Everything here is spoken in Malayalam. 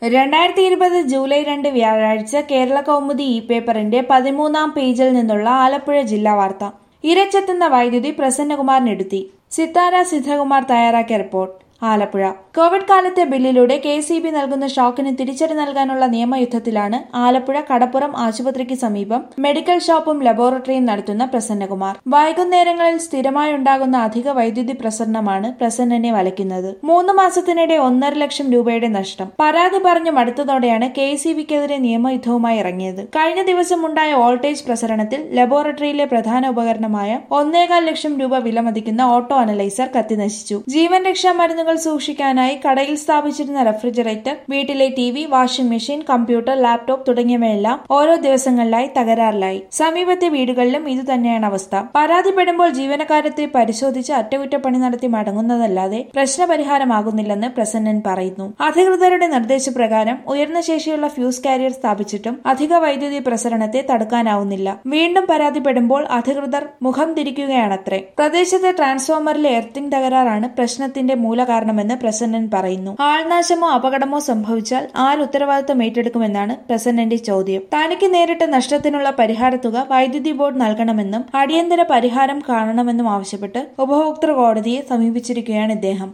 രണ്ടായിരത്തി ഇരുപത് ജൂലൈ രണ്ട് വ്യാഴാഴ്ച കേരള കൗമുദി ഇ പേപ്പറിന്റെ പതിമൂന്നാം പേജിൽ നിന്നുള്ള ആലപ്പുഴ ജില്ലാ വാർത്ത ഇരച്ചെത്തുന്ന വൈദ്യുതി പ്രസന്നകുമാറിനെടുത്തി സിത്താര സിദ്ധകുമാർ തയ്യാറാക്കിയ റിപ്പോർട്ട് ആലപ്പുഴ കോവിഡ് കാലത്തെ ബില്ലിലൂടെ കെ സി ബി നൽകുന്ന ഷോക്കിന് തിരിച്ചടി നൽകാനുള്ള നിയമയുദ്ധത്തിലാണ് ആലപ്പുഴ കടപ്പുറം ആശുപത്രിക്ക് സമീപം മെഡിക്കൽ ഷോപ്പും ലബോറട്ടറിയും നടത്തുന്ന പ്രസന്നകുമാർ വൈകുന്നേരങ്ങളിൽ സ്ഥിരമായി ഉണ്ടാകുന്ന അധിക വൈദ്യുതി പ്രസരണമാണ് പ്രസന്നനെ വലയ്ക്കുന്നത് മൂന്ന് മാസത്തിനിടെ ഒന്നര ലക്ഷം രൂപയുടെ നഷ്ടം പരാതി പറഞ്ഞു മടുത്തതോടെയാണ് കെ സി ബിക്കെതിരെ നിയമയുദ്ധവുമായി ഇറങ്ങിയത് കഴിഞ്ഞ ദിവസം ഉണ്ടായ വോൾട്ടേജ് പ്രസരണത്തിൽ ലബോറട്ടറിയിലെ പ്രധാന ഉപകരണമായ ഒന്നേകാൽ ലക്ഷം രൂപ വിലമതിക്കുന്ന ഓട്ടോ അനലൈസർ കത്തിനശിച്ചു ജീവൻ രക്ഷാ മരുന്നുകൾ സൂക്ഷിക്കാനായി കടയിൽ സ്ഥാപിച്ചിരുന്ന റെഫ്രിജറേറ്റർ വീട്ടിലെ T V washing machine computer laptop തുടങ്ങിയവയെല്ലാം ഓരോ ദിവസങ്ങളിലായി തകരാറിലായി സമീപത്തെ വീടുകളിലും ഇതുതന്നെയാണ് അവസ്ഥ പരാതിപ്പെടുമ്പോൾ ജീവനക്കാരത്തെ പരിശോധിച്ച് അറ്റകുറ്റപ്പണി നടത്തി മടങ്ങുന്നതല്ലാതെ പ്രശ്നപരിഹാരമാകുന്നില്ലെന്ന് പ്രസന്നൻ പറയുന്നു അധികൃതരുടെ നിർദ്ദേശപ്രകാരം ഉയർന്ന ശേഷിയുള്ള ഫ്യൂസ് കാരിയർ സ്ഥാപിച്ചിട്ടും അധിക വൈദ്യുതി പ്രസരണത്തെ തടുക്കാനാവുന്നില്ല വീണ്ടും പരാതിപ്പെടുമ്പോൾ അധികൃതർ മുഖം തിരിക്കുകയാണത്രേ പ്രദേശത്തെ ട്രാൻസ്ഫോമറിലെ എർത്തിംഗ് തകരാറാണ് പ്രശ്നത്തിന്റെ മൂലകാരണമെന്ന് പ്രസന്നൻ പറയുന്നു ആൾനാശമോ അപകടമോ സംഭവിച്ചാൽ ആര് ഉത്തരവാദിത്തം ഏറ്റെടുക്കുമെന്നാണ് പ്രസന്നന്റെ ചോദ്യം തനിക്ക് നേരിട്ട നഷ്ടത്തിനുള്ള പരിഹാരത്തുക വൈദ്യുതി ബോർഡ് നൽകണമെന്നും അടിയന്തര പരിഹാരം കാണണമെന്നും ആവശ്യപ്പെട്ട് ഉപഭോക്തൃ കോടതിയെ സമീപിച്ചിരിക്കുകയാണ് ഇദ്ദേഹം